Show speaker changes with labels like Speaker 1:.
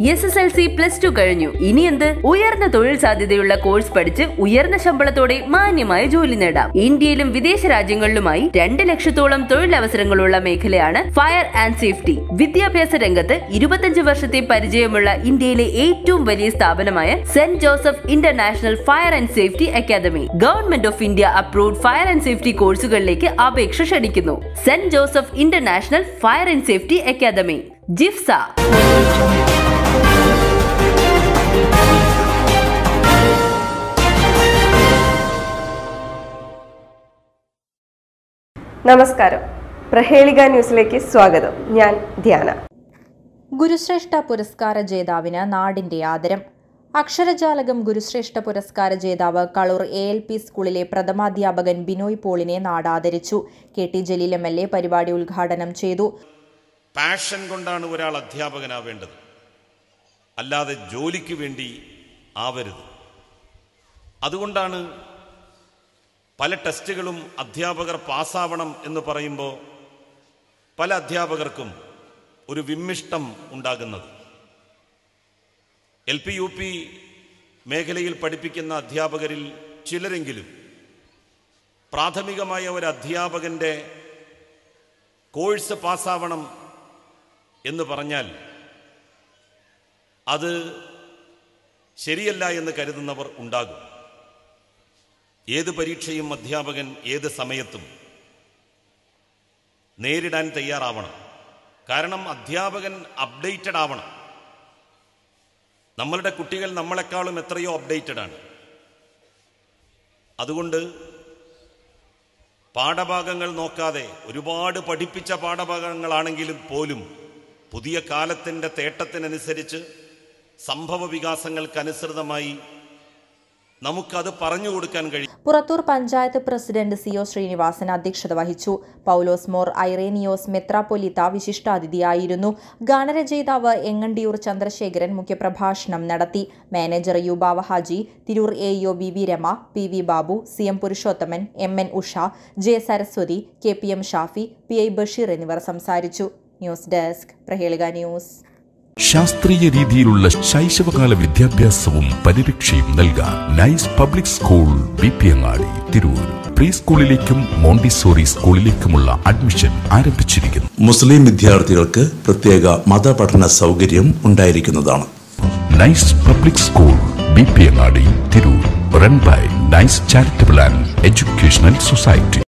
Speaker 1: S S L C plus two കഴിഞ്ഞു ഇനി എന്ത് ഉയർന്ന തൊഴിൽ സാധ്യതയുള്ള കോഴ്സ് പഠിച്ച് ഉയർന്ന ശമ്പളത്തോടെ മാന്യമായ ജോലി നേടാം ഇന്ത്യയിലും വിദേശ രാജ്യങ്ങളിലുമായി രണ്ട് ലക്ഷത്തോളം തൊഴിലവസരങ്ങളുള്ള മേഖലയാണ് ഫയർ ആൻഡ് സേഫ്റ്റി വിദ്യാഭ്യാസ രംഗത്ത് ഇരുപത്തഞ്ച് വർഷത്തെ പരിചയമുള്ള ഇന്ത്യയിലെ ഏറ്റവും വലിയ സ്ഥാപനമായ saint Joseph international fire and safety academy government of India approved fire and safety കോഴ്സുകളിലേക്ക് അപേക്ഷ ക്ഷണിക്കുന്നു saint Joseph international fire and safety academy ജിഫ്സ
Speaker 2: നമസ്കാരം പ്രഹേളിക ന്യൂസിലേക്ക് സ്വാഗതം ഞാൻ ധ്യാന
Speaker 3: ഗുരുശ്രേഷ്ഠ പുരസ്കാര ജേതാവിന് നാടിന്റെ ആദരം അക്ഷരജാലകം ഗുരുശ്രേഷ്ഠ പുരസ്കാര ജേതാവ് കളൂർ എ എൽ പി സ്കൂളിലെ പ്രഥമാധ്യാപകൻ ബിനോയ് പോളിനെ നാട് ആദരിച്ചു K T Jaleel M L A പരിപാടി ഉദ്ഘാടനം ചെയ്തു
Speaker 4: പാഷൻ കൊണ്ടാണ് ഒരാൾ അധ്യാപകനാവേണ്ടത് അല്ലാതെ ജോലിക്ക് വേണ്ടി ആവരുത് അതുകൊണ്ടാണ് പല ടെസ്റ്റുകളും അധ്യാപകർ പാസ്സാവണം എന്ന് പറയുമ്പോൾ പല അധ്യാപകർക്കും ഒരു വിമ്മിഷ്ടം ഉണ്ടാകുന്നത് എൽ പി യു പി മേഖലയിൽ പഠിപ്പിക്കുന്ന അധ്യാപകരിൽ ചിലരെങ്കിലും പ്രാഥമികമായ ഒരു അധ്യാപകൻ്റെ കോഴ്സ് പാസ്സാവണം എന്ന് പറഞ്ഞാൽ അത് ശരിയല്ല എന്ന് കരുതുന്നവർ ഉണ്ടാകും ഏത് പരീക്ഷയും അധ്യാപകൻ ഏത് സമയത്തും നേരിടാൻ തയ്യാറാവണം കാരണം അധ്യാപകൻ അപ്ഡേറ്റഡ് ആവണം നമ്മളുടെ കുട്ടികൾ നമ്മളെക്കാളും എത്രയോ അപ്ഡേറ്റഡ് ആണ് അതുകൊണ്ട് പാഠഭാഗങ്ങൾ നോക്കാതെ ഒരുപാട് പഠിപ്പിച്ച പാഠഭാഗങ്ങളാണെങ്കിലും പോലും പുതിയ കാലത്തിൻ്റെ തേട്ടത്തിനനുസരിച്ച് സംഭവ വികാസങ്ങൾക്കനുസൃതമായി നമുക്കത് പറഞ്ഞു കൊടുക്കാൻ കഴിയും
Speaker 3: Purathur panchayat president C O Sreenivasan അധ്യക്ഷത വഹിച്ചു പൗലോസ് മോർ ഐറേനിയോസ് മെത്രാപ്പൊലിത്ത വിശിഷ്ടാതിഥിയായിരുന്നു ഗാനരചയിതാവ് എങ്ങണ്ടിയൂർ ചന്ദ്രശേഖരൻ മുഖ്യപ്രഭാഷണം നടത്തി മാനേജർ യുബാവ ഹാജി Tirur A E O V V Rama P V Babu C M Purushothaman M N Usha J Saraswathi K P M Shafi P I Basheer എന്നിവർ സംസാരിച്ചു ന്യൂസ് ഡെസ്ക് പ്രഹേളിക ന്യൂസ്
Speaker 5: ശാസ്ത്രീയ രീതിയിലുള്ള ശൈശവകാല വിദ്യാഭ്യാസവും പരിരക്ഷയും നൽകാൻ nice public school B P Angadi Tirur pre സ്കൂളിലേക്കും മോണ്ടിസോറി സ്കൂളിലേക്കുമുള്ള അഡ്മിഷൻ ആരംഭിച്ചിരിക്കുന്നു
Speaker 6: മുസ്ലിം വിദ്യാർത്ഥികൾക്ക് പ്രത്യേക മതപഠന സൗകര്യം ഉണ്ടായിരിക്കുന്നതാണ്
Speaker 5: nice public school B P Angadi Tirur run by nice charitable and educational society